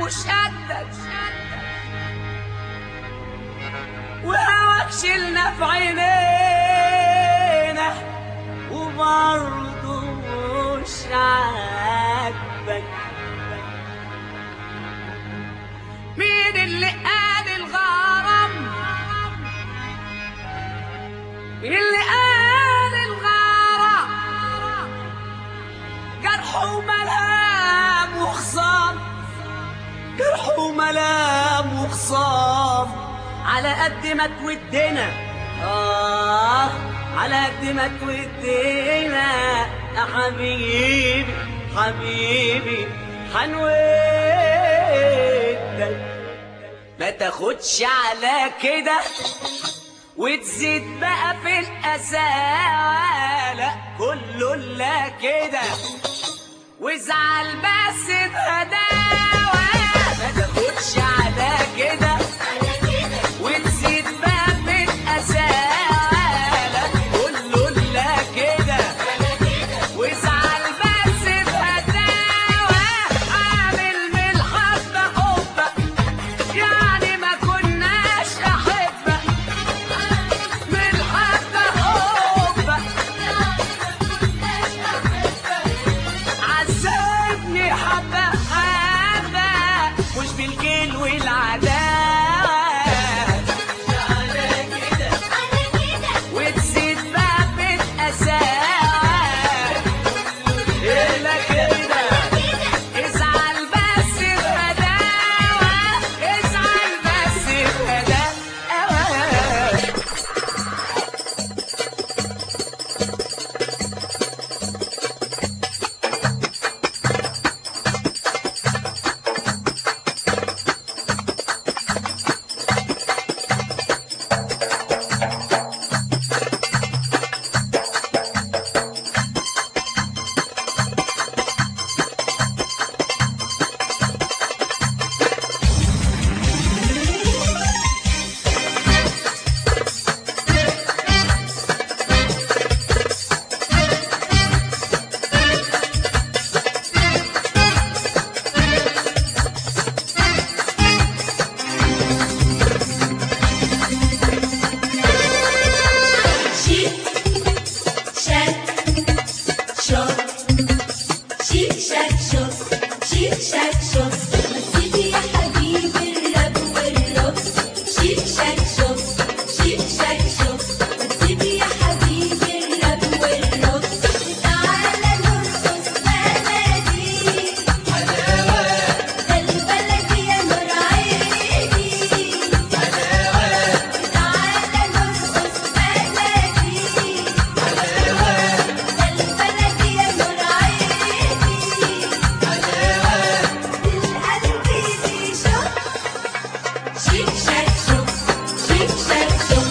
مش قدك وهواك شلنا في عينينا وبرضه مش عاجبك مين اللي قال الغرام مين اللي قال الغرام جرح وملام وخصام جرح وملام وخصام على قد ما تودنا آه على قد ما تودنا يا حبيبي حبيبي حنودك ما تاخدش على كده وتزيد بقى في القساوة لا كله لا كده وازعل بس بهداوة ما تاخدش على كده وتزيد بقى في القساوة لا كله لا كده وازعل بس بهداوة عامل من الحب حبك يعني ما كناش أحبك من الحب حبك عذبني حبة حبة مش بالجيل والعداوة وتزيد بقى بالقساوة إلا كده ازعل بس بهداوة ازعل بس بهداوة شيك شاك شوك شيك شاك شوك شيك شاك شوك مسيتي يا حبيبي الرب والرقص شيك شاك شوك شيك شاك شوك مسيتي يا حبيبي الرب والرقص تعالى نرقص بلدي ده البلد يا نور عيني تعالى نرقص بلدي البلد يا نور عيني القلب في شوق شيك شاك شوق شيك شاك شوق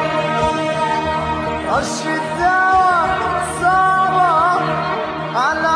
الشتاء صعبة على